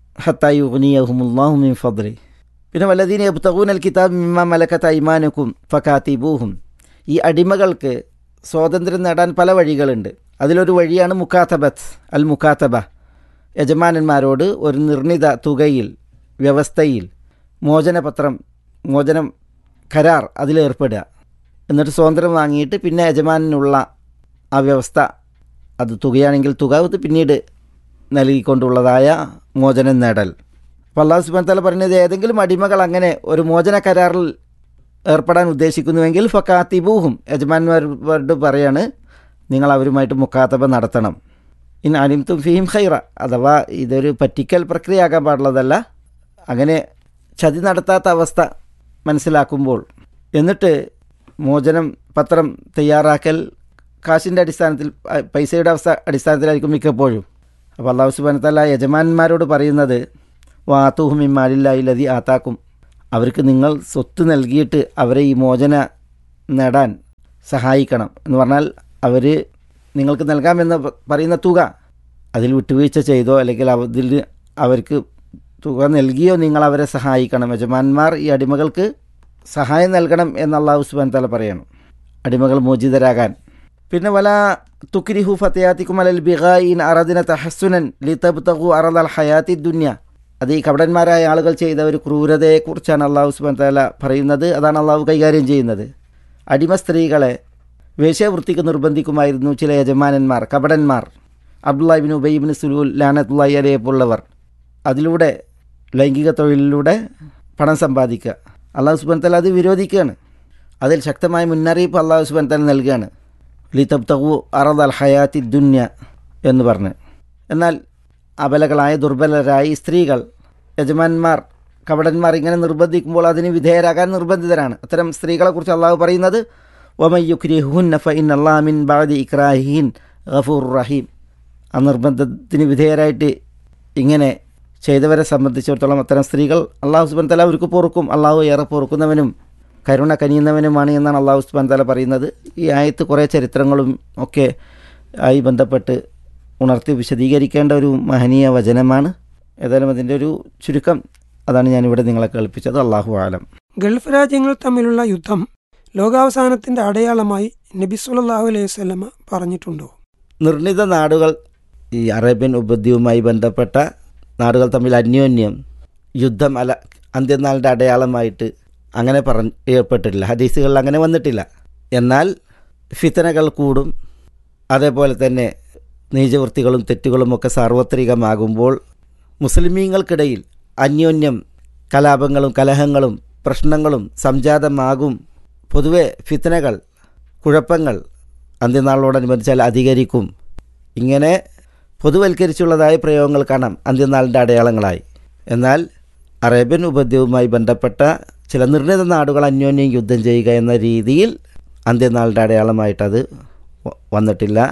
ഹത്തായുഹുനിയഹുമുല്ലാഹു മിൻ ഫദ്രി പിന്നെ വല്ലദീന യബ്തഗൂനൽ കിതാബ് മിമ്മ മലക്കത്ത് ഐമാനുക്കും ഫക്കാത്തിബൂഹും ഈ അടിമകൾക്ക് സ്വാതന്ത്ര്യം നേടാൻ പല വഴികളുണ്ട് അതിലൊരു വഴിയാണ് മുക്കാത്തബത്ത് അൽ മുക്കാത്തബ യജമാനന്മാരോട് ഒരു നിർണിത തുകയിൽ വ്യവസ്ഥയിൽ മോചനപത്രം മോചനം കരാർ അതിലേർപ്പെടുക എന്നിട്ട് സ്വാതന്ത്ര്യം വാങ്ങിയിട്ട് പിന്നെ യജമാനുള്ള ആ വ്യവസ്ഥ അത് തുകയാണെങ്കിൽ തുക അത് പിന്നീട് നൽകിക്കൊണ്ടുള്ളതായ മോചനം നേടൽ അപ്പോൾ അള്ളാഹു സുബാൻ തല പറഞ്ഞത് ഏതെങ്കിലും അടിമകൾ അങ്ങനെ ഒരു മോചന കരാറിൽ ഏർപ്പെടാൻ ഉദ്ദേശിക്കുന്നുവെങ്കിൽ ഫക്കാത്തിബൂഹും യജമാന്മാരോട് പറയാണ് നിങ്ങൾ അവരുമായിട്ട് മുക്കാത്തബ നടത്തണം ഇൻ അനിംതും ഫീം ഖൈറ അഥവാ ഇതൊരു പറ്റിക്കൽ പ്രക്രിയയാകാൻ പാടുള്ളതല്ല അങ്ങനെ ചതി നടത്താത്ത അവസ്ഥ മനസ്സിലാക്കുമ്പോൾ എന്നിട്ട് മോചനം പത്രം തയ്യാറാക്കൽ കാശിൻ്റെ അടിസ്ഥാനത്തിൽ അ- പൈസയുടെ അവസ്ഥ അടിസ്ഥാനത്തിലായിരിക്കും മിക്കപ്പോഴും അപ്പോൾ അള്ളാഹു സുബാനത്തല്ല യജമാന്മാരോട് പറയുന്നത് വാത്തൂഹും ഇമ്മാലില്ലായില്ലതി ആത്താക്കും അവർക്ക് നിങ്ങൾ സ്വത്ത് നൽകിയിട്ട് അവരെ ഈ മോചന നേടാൻ സഹായിക്കണം എന്ന് പറഞ്ഞാൽ അവർ നിങ്ങൾക്ക് നൽകാമെന്ന് പ- പറയുന്ന തുക അതിൽ വിട്ടുവീഴ്ച ചെയ്തോ അല്ലെങ്കിൽ അതിൽ അവർക്ക് തുക നൽകിയോ നിങ്ങൾ അവരെ സഹായിക്കണം യജമാന്മാർ ഈ അടിമകൾക്ക് സഹായം നൽകണം എന്ന് അള്ളാഹു സുബാൻ തല പറയണം അടിമകൾ മോചിതരാകാൻ പിന്നെ വല തുക്രിഹു ഫത്തയാത്തിക്കും അലൽ ബിഗായിൻ അറദിന തഹസുനൻ ലിതബ്തഗു അറദൽ ഹയാത്തി ദുന്യ അത് ഈ കപടന്മാരായ ആളുകൾ ചെയ്ത ഒരു ക്രൂരതയെക്കുറിച്ചാണ് അള്ളാഹു സുബാൻ തല പറയുന്നത് അതാണ് അള്ളാഹു കൈകാര്യം ചെയ്യുന്നത് അടിമ സ്ത്രീകളെ വേശ്യാവൃത്തിക്ക് നിർബന്ധിക്കുമായിരുന്നു ചില യജമാനന്മാർ കപടന്മാർ അബ്ദുല്ലാഹിബിൻ ഉബൈബിൻ സുലൂൽ ലാനത്തുല്ലായി അറിയപ്പുള്ളവർ അതിലൂടെ ലൈംഗിക തൊഴിലിലൂടെ പണം സമ്പാദിക്കുക അള്ളാഹു സുബാൻ തല അത് വിരോധിക്കുകയാണ് അതിൽ ശക്തമായ മുന്നറിയിപ്പ് അള്ളാഹു സുബാൻ തല നൽകുകയാണ് ലി തബ്തഗു അറദ് അൽ ഹയാത്തി ദുന്യ എന്ന് പറഞ്ഞ് എന്നാൽ അബലകളായ ദുർബലരായ ഈ സ്ത്രീകൾ യജമാന്മാർ കപടന്മാർ ഇങ്ങനെ നിർബന്ധിക്കുമ്പോൾ അതിന് വിധേയരാകാൻ നിർബന്ധിതരാണ് അത്തരം സ്ത്രീകളെക്കുറിച്ച് അള്ളാഹു പറയുന്നത് ഒമയ്യുഖ്രിഹുൻ നഫ ഇൻ അള്ളാമിൻ ബാദി ഇക്രാഹിൻ ഗഫൂർ റഹീം ആ നിർബന്ധത്തിന് വിധേയരായിട്ട് ഇങ്ങനെ ചെയ്തവരെ സംബന്ധിച്ചിടത്തോളം അത്തരം സ്ത്രീകൾ അള്ളാഹു സുബൻ തല അവർക്ക് പൊറുക്കും അള്ളാഹു ഏറെ പൊറുക്കുന്നവനും കരുണ കനിയുന്നവനുമാണ് എന്നാണ് അള്ളാഹു സുബാൻ തല പറയുന്നത് ഈ ആയത്ത് കുറേ ചരിത്രങ്ങളും ഒക്കെ ആയി ബന്ധപ്പെട്ട് ഉണർത്തി വിശദീകരിക്കേണ്ട ഒരു മഹനീയ വചനമാണ് ഏതായാലും അതിൻ്റെ ഒരു ചുരുക്കം അതാണ് ഞാനിവിടെ നിങ്ങളെ കേൾപ്പിച്ചത് അള്ളാഹു ആലം ഗൾഫ് രാജ്യങ്ങൾ തമ്മിലുള്ള യുദ്ധം ലോകാവസാനത്തിന്റെ അടയാളമായി നബി സല്ലല്ലാഹു അലൈഹി വസല്ലമ പറഞ്ഞിട്ടുണ്ടോ നിർണിത നാടുകൾ ഈ അറേബ്യൻ ഉപദ്വീപുമായി ബന്ധപ്പെട്ട നാടുകൾ തമ്മിൽ അന്യോന്യം യുദ്ധം അല അന്ത്യനാളിൻ്റെ അടയാളമായിട്ട് അങ്ങനെ പറഞ്ഞ് ഏർപ്പെട്ടിട്ടില്ല ഹദീസുകളിൽ അങ്ങനെ വന്നിട്ടില്ല എന്നാൽ ഫിത്തനകൾ കൂടും അതേപോലെ തന്നെ നീചവൃത്തികളും തെറ്റുകളും ഒക്കെ സാർവത്രികമാകുമ്പോൾ മുസ്ലിമീങ്ങൾക്കിടയിൽ അന്യോന്യം കലാപങ്ങളും കലഹങ്ങളും പ്രശ്നങ്ങളും സംജാതമാകും പൊതുവെ ഫിത്തനകൾ കുഴപ്പങ്ങൾ അന്ത്യനാളിനോടനുബന്ധിച്ചാൽ അധികരിക്കും ഇങ്ങനെ പൊതുവൽക്കരിച്ചുള്ളതായ പ്രയോഗങ്ങൾ കാണാം അന്ത്യനാളിൻ്റെ അടയാളങ്ങളായി എന്നാൽ അറേബ്യൻ ഉപദ്വീപുമായി ബന്ധപ്പെട്ട ചില നിർണിത നാടുകൾ അന്യോന്യം യുദ്ധം ചെയ്യുക എന്ന രീതിയിൽ അന്ത്യനാളിൻ്റെ അടയാളമായിട്ടത് വ- വന്നിട്ടില്ല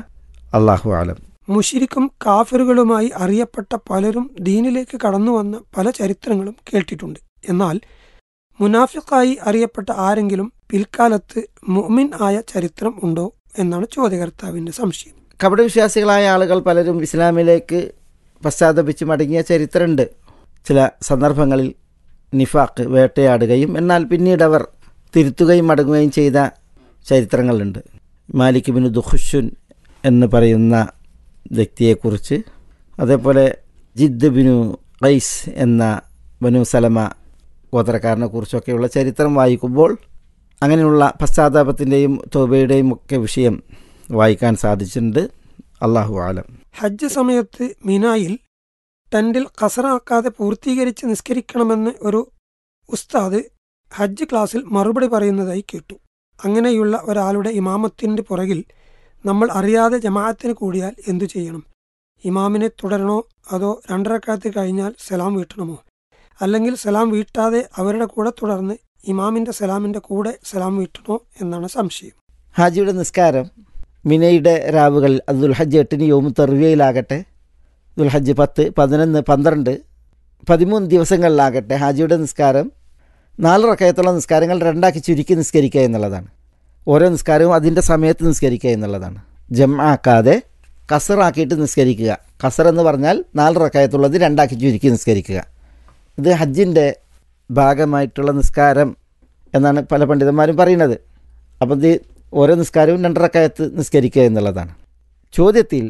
അള്ളാഹു ആലം മുഷിരിക്കും കാഫിറുകളുമായി അറിയപ്പെട്ട പലരും ദീനിലേക്ക് കടന്നു വന്ന പല ചരിത്രങ്ങളും കേട്ടിട്ടുണ്ട് എന്നാൽ മുനാഫിക്കായി അറിയപ്പെട്ട ആരെങ്കിലും പിൽക്കാലത്ത് മുഅ്മിൻ ആയ ചരിത്രം ഉണ്ടോ എന്നാണ് ചോദ്യകർത്താവിന്റെ സംശയം കപടവിശ്വാസികളായ ആളുകൾ പലരും ഇസ്ലാമിലേക്ക് പശ്ചാത്തപിച്ച് മടങ്ങിയ ചരിത്രമുണ്ട് ചില സന്ദർഭങ്ങളിൽ നിഫാക്ക് വേട്ടയാടുകയും എന്നാൽ പിന്നീട് അവർ തിരുത്തുകയും മടങ്ങുകയും ചെയ്ത ചരിത്രങ്ങളുണ്ട് മാലിക് ബിൻ ദുഹുഷുൻ എന്ന് പറയുന്ന വ്യക്തിയെക്കുറിച്ച് അതേപോലെ ജിദ് ബിനു ഖൈസ് എന്ന ബനു സലമ ഗോത്രക്കാരനെ കുറിച്ചൊക്കെയുള്ള ചരിത്രം വായിക്കുമ്പോൾ അങ്ങനെയുള്ള പശ്ചാത്താപത്തിൻ്റെയും തോബയുടെയും ഒക്കെ വിഷയം വായിക്കാൻ സാധിച്ചിട്ടുണ്ട് അള്ളാഹു ആലം ഹജ്ജ് സമയത്ത് മിനായിൽ ടെന്റിൽ കസറാക്കാതെ പൂർത്തീകരിച്ച് നിസ്കരിക്കണമെന്ന് ഒരു ഉസ്താദ് ഹജ്ജ് ക്ലാസ്സിൽ മറുപടി പറയുന്നതായി കേട്ടു അങ്ങനെയുള്ള ഒരാളുടെ ഇമാമത്തിന്റെ പുറകിൽ നമ്മൾ അറിയാതെ ജമാഅത്തിന് കൂടിയാൽ എന്തു ചെയ്യണം ഇമാമിനെ തുടരണോ അതോ രണ്ടരക്കാലത്ത് കഴിഞ്ഞാൽ സലാം വീട്ടണമോ അല്ലെങ്കിൽ സലാം വീട്ടാതെ അവരുടെ കൂടെ തുടർന്ന് ഇമാമിന്റെ സലാമിന്റെ കൂടെ സലാം വീട്ടണോ എന്നാണ് സംശയം ഹാജിയുടെ നിസ്കാരം മിനയുടെ രാവുകളിൽ അത് ദുൽഹജ്ജ് എട്ടിന് യോമു തെറിവയിലാകട്ടെ ദുൽഹജ്ജ് പത്ത് പതിനൊന്ന് പന്ത്രണ്ട് പതിമൂന്ന് ദിവസങ്ങളിലാകട്ടെ ഹാജിയുടെ നിസ്കാരം നാല് റക്കയത്തുള്ള നിസ്കാരങ്ങൾ രണ്ടാക്കി ചുരുക്കി നിസ്കരിക്കുക എന്നുള്ളതാണ് ഓരോ നിസ്കാരവും അതിൻ്റെ സമയത്ത് നിസ്കരിക്കുക എന്നുള്ളതാണ് ജം ആക്കാതെ കസറാക്കിയിട്ട് നിസ്കരിക്കുക കസർ എന്ന് പറഞ്ഞാൽ നാല് റക്കയത്തുള്ളത് രണ്ടാക്കി ചുരുക്കി നിസ്കരിക്കുക ഇത് ഹജ്ജിൻ്റെ ഭാഗമായിട്ടുള്ള നിസ്കാരം എന്നാണ് പല പണ്ഡിതന്മാരും പറയുന്നത് അപ്പം ഇത് ഓരോ നിസ്കാരവും രണ്ട് റക്കായത്ത് നിസ്കരിക്കുക എന്നുള്ളതാണ് ചോദ്യത്തിൽ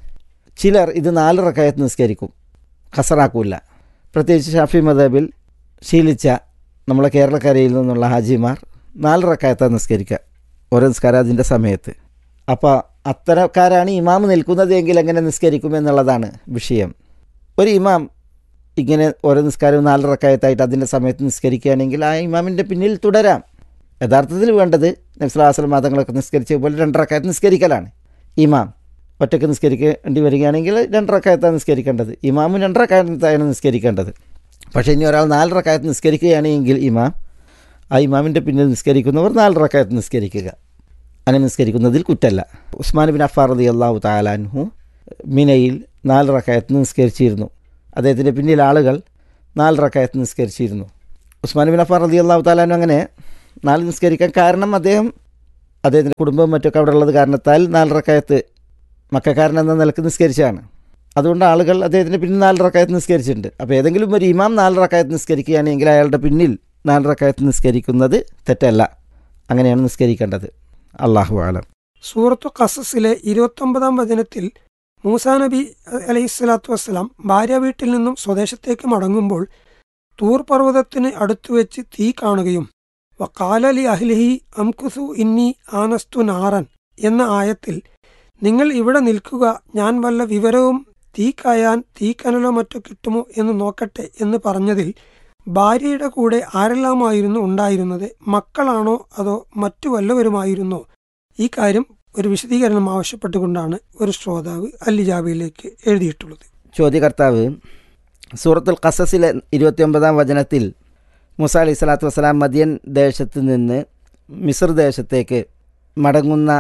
ചിലർ ഇത് നാല് റക്കായത്ത് നിസ്കരിക്കും ഖസറാക്കൂല പ്രത്യേകിച്ച് ഷാഫി മദബിൽ ശീലിച്ച നമ്മളെ കേരളക്കരയിൽ നിന്നുള്ള ഹാജിമാർ നാല് റക്കായത്താണ് നിസ്കരിക്കുക ഓരോ നിസ്കാരം അതിൻ്റെ സമയത്ത് അപ്പോൾ അത്തരക്കാരാണ് ഇമാം നിൽക്കുന്നത് എങ്കിൽ എങ്ങനെ നിസ്കരിക്കും എന്നുള്ളതാണ് വിഷയം ഒരു ഇമാം ഇങ്ങനെ ഓരോ നിസ്കാരവും നാല് റക്കായത്തായിട്ട് അതിൻ്റെ സമയത്ത് നിസ്കരിക്കുകയാണെങ്കിൽ ആ ഇമാമിൻ്റെ പിന്നിൽ തുടരാം യഥാർത്ഥത്തിൽ വേണ്ടത് നബ്സുലാസ്ലം മതങ്ങളൊക്കെ നിസ്കരിച്ച പോലെ രണ്ടറക്കായത്ത് നിസ്കരിക്കലാണ് ഇമാം ഒറ്റയ്ക്ക് നിസ്കരിക്കേണ്ടി വരികയാണെങ്കിൽ രണ്ടറക്കായത്താണ് നിസ്കരിക്കേണ്ടത് ഇമാമും രണ്ടറക്കായത്താണ് നിസ്കരിക്കേണ്ടത് പക്ഷേ ഇനി ഒരാൾ നാല് റക്കായത്ത് നിസ്കരിക്കുകയാണെങ്കിൽ ഇമാം ആ ഇമാമിൻ്റെ പിന്നിൽ നിസ്കരിക്കുന്നവർ നാല് റക്കായത്ത് നിസ്കരിക്കുക അങ്ങനെ നിസ്കരിക്കുന്നതിൽ കുറ്റല്ല ഉസ്മാൻ ബിൻ അഫാർ റതി അള്ളാഹു താലാൻഹു മിനയിൽ നാല് റക്കായത്ത് നിസ്കരിച്ചിരുന്നു അദ്ദേഹത്തിൻ്റെ പിന്നിൽ ആളുകൾ നാല് റക്കായത്ത് നിസ്കരിച്ചിരുന്നു ഉസ്മാൻ ബിൻ അഫാർ റതി അള്ളാഹു താലാൻഹു അങ്ങനെ നാല് നിസ്കരിക്കാൻ കാരണം അദ്ദേഹം അദ്ദേഹത്തിൻ്റെ കുടുംബവും മറ്റൊക്കെ അവിടെ ഉള്ളത് കാരണത്താൽ നാല് റക്കായത്ത് മക്കാരൻ എന്ന നിലക്ക് നിസ്കരിച്ചാണ് അതുകൊണ്ട് ആളുകൾ അദ്ദേഹത്തിന് പിന്നിൽ നാല് റക്കായത്ത് നിസ്കരിച്ചിട്ടുണ്ട് അപ്പോൾ ഏതെങ്കിലും ഒരു ഇമാം നാല് റക്കായത്ത് നിസ്കരിക്കുകയാണെങ്കിൽ അയാളുടെ പിന്നിൽ നാല് റക്കായത്ത് നിസ്കരിക്കുന്നത് തെറ്റല്ല അങ്ങനെയാണ് നിസ്കരിക്കേണ്ടത് അള്ളാഹു ആലം സൂറത്തു ഖസസിലെ ഇരുപത്തൊമ്പതാം വചനത്തിൽ മൂസാ നബി അലൈഹി സ്വലാത്തു വസ്സലാം ഭാര്യ വീട്ടിൽ നിന്നും സ്വദേശത്തേക്ക് മടങ്ങുമ്പോൾ തൂർ പർവ്വതത്തിന് അടുത്തുവെച്ച് തീ കാണുകയും വക്കാലലി അഹ്ലിഹി അംകുസു ഇന്നി ആനസ്തു നാറൻ എന്ന ആയത്തിൽ നിങ്ങൾ ഇവിടെ നിൽക്കുക ഞാൻ വല്ല വിവരവും തീ കായാൻ തീക്കനലോ മറ്റോ കിട്ടുമോ എന്ന് നോക്കട്ടെ എന്ന് പറഞ്ഞതിൽ ഭാര്യയുടെ കൂടെ ആരെല്ലാമായിരുന്നു ഉണ്ടായിരുന്നത് മക്കളാണോ അതോ മറ്റു വല്ലവരുമായിരുന്നോ ഈ കാര്യം ഒരു വിശദീകരണം ആവശ്യപ്പെട്ടുകൊണ്ടാണ് ഒരു ശ്രോതാവ് അല്ലിജാബിയിലേക്ക് എഴുതിയിട്ടുള്ളത് ചോദ്യകർത്താവ് സൂറത്തുൽ ഖസസിലെ ഇരുപത്തിയൊമ്പതാം വചനത്തിൽ മുസ അലൈഹി സ്വലാത്തു വസ്സലാം മദിയൻ ദേശത്ത് നിന്ന് മിസർ ദേശത്തേക്ക് മടങ്ങുന്ന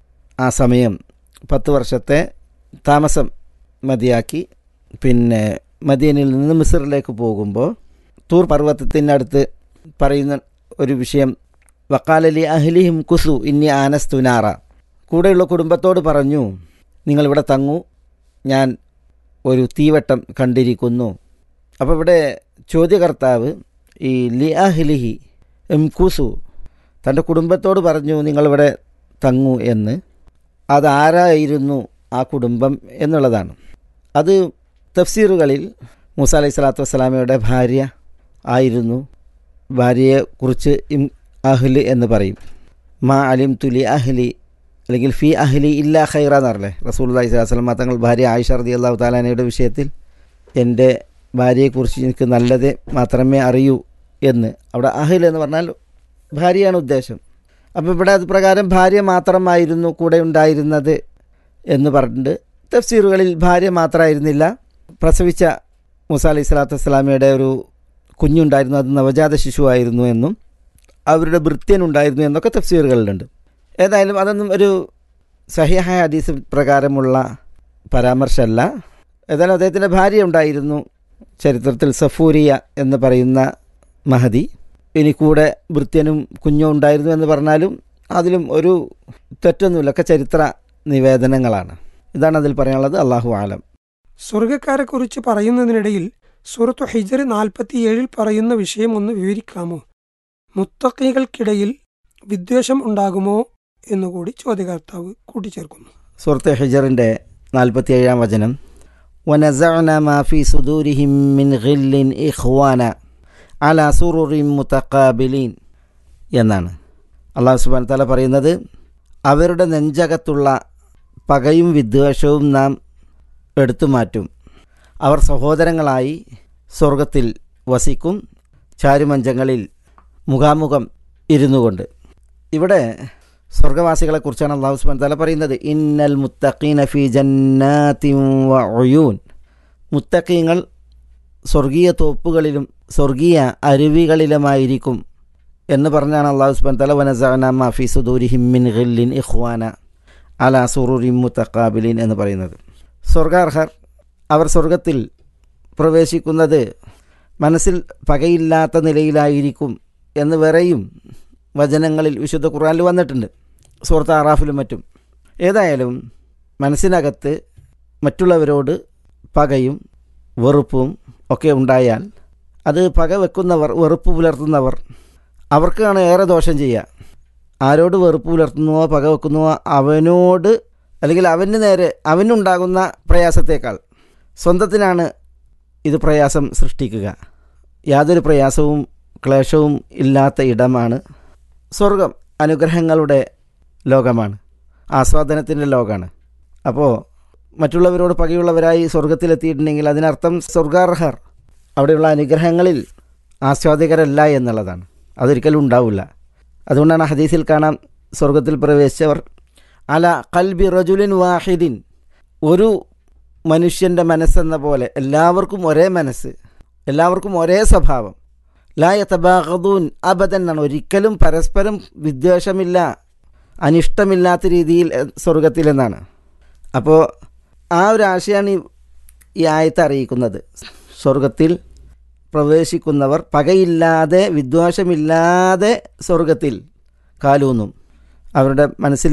ആ സമയം പത്ത് വർഷത്തെ താമസം മതിയാക്കി പിന്നെ മദിയനിൽ നിന്ന് മിസറിലേക്ക് പോകുമ്പോൾ തൂർ പർവ്വതത്തിനടുത്ത് പറയുന്ന ഒരു വിഷയം വക്കാലലി അഹ്ലിഹിം കുസു ഇന്നി ആനസ്തുനാറ കൂടെയുള്ള കുടുംബത്തോട് പറഞ്ഞു നിങ്ങളിവിടെ തങ്ങൂ ഞാൻ ഒരു തീവട്ടം കണ്ടിരിക്കുന്നു അപ്പോൾ ഇവിടെ ചോദ്യകർത്താവ് ഈ ലി അഹ്ലിഹി എം കുസു തൻ്റെ കുടുംബത്തോട് പറഞ്ഞു നിങ്ങളിവിടെ തങ്ങൂ എന്ന് അതാരായിരുന്നു ആ കുടുംബം എന്നുള്ളതാണ് അത് തഫ്സീറുകളിൽ മൂസ അലൈഹി സ്വലാത്തു വസ്സലാമയുടെ ഭാര്യ ആയിരുന്നു ഭാര്യയെക്കുറിച്ച് ഇം അഹ്ല് എന്ന് പറയും മാ അലിം തുലി അഹ്ലി അല്ലെങ്കിൽ ഫി അഹ്ലി ഇല്ല ഖൈറ എന്നറില്ലേ റസൂൽ അലൈഹി സ്വലാസ്ലം തങ്ങൾ ഭാര്യ ആയിഷ റതി അള്ളാഹു താലാനയുടെ വിഷയത്തിൽ എൻ്റെ ഭാര്യയെക്കുറിച്ച് എനിക്ക് നല്ലത് മാത്രമേ അറിയൂ എന്ന് അവിടെ അഹിൽ എന്ന് പറഞ്ഞാൽ ഭാര്യയാണ് ഉദ്ദേശം അപ്പോൾ ഇവിടെ അത് പ്രകാരം ഭാര്യ മാത്രമായിരുന്നു കൂടെ ഉണ്ടായിരുന്നത് എന്ന് പറഞ്ഞിട്ട് തഫ്സീറുകളിൽ ഭാര്യ മാത്രമായിരുന്നില്ല പ്രസവിച്ച മൂസ അലൈഹി സ്വലാത്തു വസ്സലാമയുടെ ഒരു കുഞ്ഞുണ്ടായിരുന്നു അത് നവജാത ശിശുവായിരുന്നു എന്നും അവരുടെ ഭൃത്യനുണ്ടായിരുന്നു എന്നൊക്കെ തഫ്സീറുകളിലുണ്ട് ഏതായാലും അതൊന്നും ഒരു സഹിഹായ ഹദീസ് പ്രകാരമുള്ള പരാമർശമല്ല ഏതായാലും അദ്ദേഹത്തിൻ്റെ ഭാര്യ ഉണ്ടായിരുന്നു ചരിത്രത്തിൽ സഫൂരിയ എന്ന് പറയുന്ന മഹതി ഇനി കൂടെ വൃത്യനും കുഞ്ഞും ഉണ്ടായിരുന്നു എന്ന് പറഞ്ഞാലും അതിലും ഒരു തെറ്റൊന്നുമില്ല ഒക്കെ ചരിത്ര നിവേദനങ്ങളാണ് ഇതാണ് അതിൽ പറയാനുള്ളത് അള്ളാഹു ആലം സ്വർഗക്കാരെക്കുറിച്ച് പറയുന്നതിനിടയിൽ സൂറത്തു ഹിജർ നാൽപ്പത്തിയേഴിൽ പറയുന്ന വിഷയം ഒന്ന് വിവരിക്കാമോ മുത്തക്കികൾക്കിടയിൽ വിദ്വേഷം ഉണ്ടാകുമോ എന്നുകൂടി ചോദ്യകർത്താവ് കൂട്ടിച്ചേർക്കുന്നു സുഹൃത്ത് ഹിജറിൻ്റെ നാൽപ്പത്തിയേഴാം വചനം وَنَزَعْنَا مَا فِي صُدُورِهِم مِّنْ غِلٍّ إِخْوَانًا عَلَى سُرُرٍ مُتَقَابِلِينَ എന്നാണ് അള്ളാഹു സുബാൻ തല പറയുന്നത് അവരുടെ നെഞ്ചകത്തുള്ള പകയും വിദ്വേഷവും നാം എടുത്തു മാറ്റും അവർ സഹോദരങ്ങളായി സ്വർഗത്തിൽ വസിക്കും ചാരുമഞ്ചങ്ങളിൽ മുഖാമുഖം ഇരുന്നു കൊണ്ട് ഇവിടെ സ്വർഗവാസികളെക്കുറിച്ചാണ് അള്ളാഹു സുബാൻ തല പറയുന്നത് ഇന്നൽ മുത്തഖീന ഫി ജന്നാത്തിൻ വ ഉയൂൻ മുത്തഖീങ്ങൾ സ്വർഗീയ തോപ്പുകളിലും സ്വർഗീയ അരുവികളിലുമായിരിക്കും എന്ന് പറഞ്ഞാണ് അള്ളാഹു സുബാൻ തല വനസാന മാഫി സുദൂരി ഹിമ്മിൻ ഖില്ലിൻ ഇഖ്വാന അല സുറുറിൻ മുത്തഖാബിലിൻ എന്ന് പറയുന്നത് സ്വർഗാർഹർ അവർ സ്വർഗത്തിൽ പ്രവേശിക്കുന്നത് മനസ്സിൽ പകയില്ലാത്ത നിലയിലായിരിക്കും എന്ന് വേറെയും വചനങ്ങളിൽ വിശുദ്ധ ഖുർആനിൽ വന്നിട്ടുണ്ട് സുഹൃത്ത് ആറാഫിലും മറ്റും ഏതായാലും മനസ്സിനകത്ത് മറ്റുള്ളവരോട് പകയും വെറുപ്പും ഒക്കെ ഉണ്ടായാൽ അത് പക വെക്കുന്നവർ വെറുപ്പ് പുലർത്തുന്നവർ അവർക്കാണ് ഏറെ ദോഷം ചെയ്യുക ആരോട് വെറുപ്പ് പുലർത്തുന്നുവോ പക വെക്കുന്നുവോ അവനോട് അല്ലെങ്കിൽ അവന് നേരെ അവനുണ്ടാകുന്ന പ്രയാസത്തേക്കാൾ സ്വന്തത്തിനാണ് ഇത് പ്രയാസം സൃഷ്ടിക്കുക യാതൊരു പ്രയാസവും ക്ലേശവും ഇല്ലാത്ത ഇടമാണ് സ്വർഗം അനുഗ്രഹങ്ങളുടെ ലോകമാണ് ആസ്വാദനത്തിൻ്റെ ലോകമാണ് അപ്പോൾ മറ്റുള്ളവരോട് പകയുള്ളവരായി സ്വർഗത്തിലെത്തിയിട്ടുണ്ടെങ്കിൽ അതിനർത്ഥം സ്വർഗാർഹർ അവിടെയുള്ള അനുഗ്രഹങ്ങളിൽ ആസ്വാദികരല്ല എന്നുള്ളതാണ് അതൊരിക്കലും ഉണ്ടാവില്ല അതുകൊണ്ടാണ് ഹദീസിൽ കാണാം സ്വർഗത്തിൽ പ്രവേശിച്ചവർ അല കൽബി റജുലിൻ വാഹിദിൻ ഒരു മനുഷ്യൻ്റെ മനസ്സെന്ന പോലെ എല്ലാവർക്കും ഒരേ മനസ്സ് എല്ലാവർക്കും ഒരേ സ്വഭാവം ലായ തബാഹദൂൻ അബദൻ എന്നാണ് ഒരിക്കലും പരസ്പരം വിദ്വേഷമില്ല അനിഷ്ടമില്ലാത്ത രീതിയിൽ സ്വർഗത്തിലെന്നാണ് അപ്പോൾ ആ ഒരു ആശയമാണ് ഈ ഈ ആയത്ത് അറിയിക്കുന്നത് സ്വർഗത്തിൽ പ്രവേശിക്കുന്നവർ പകയില്ലാതെ വിദ്വേഷമില്ലാതെ സ്വർഗത്തിൽ കാലൂന്നും അവരുടെ മനസ്സിൽ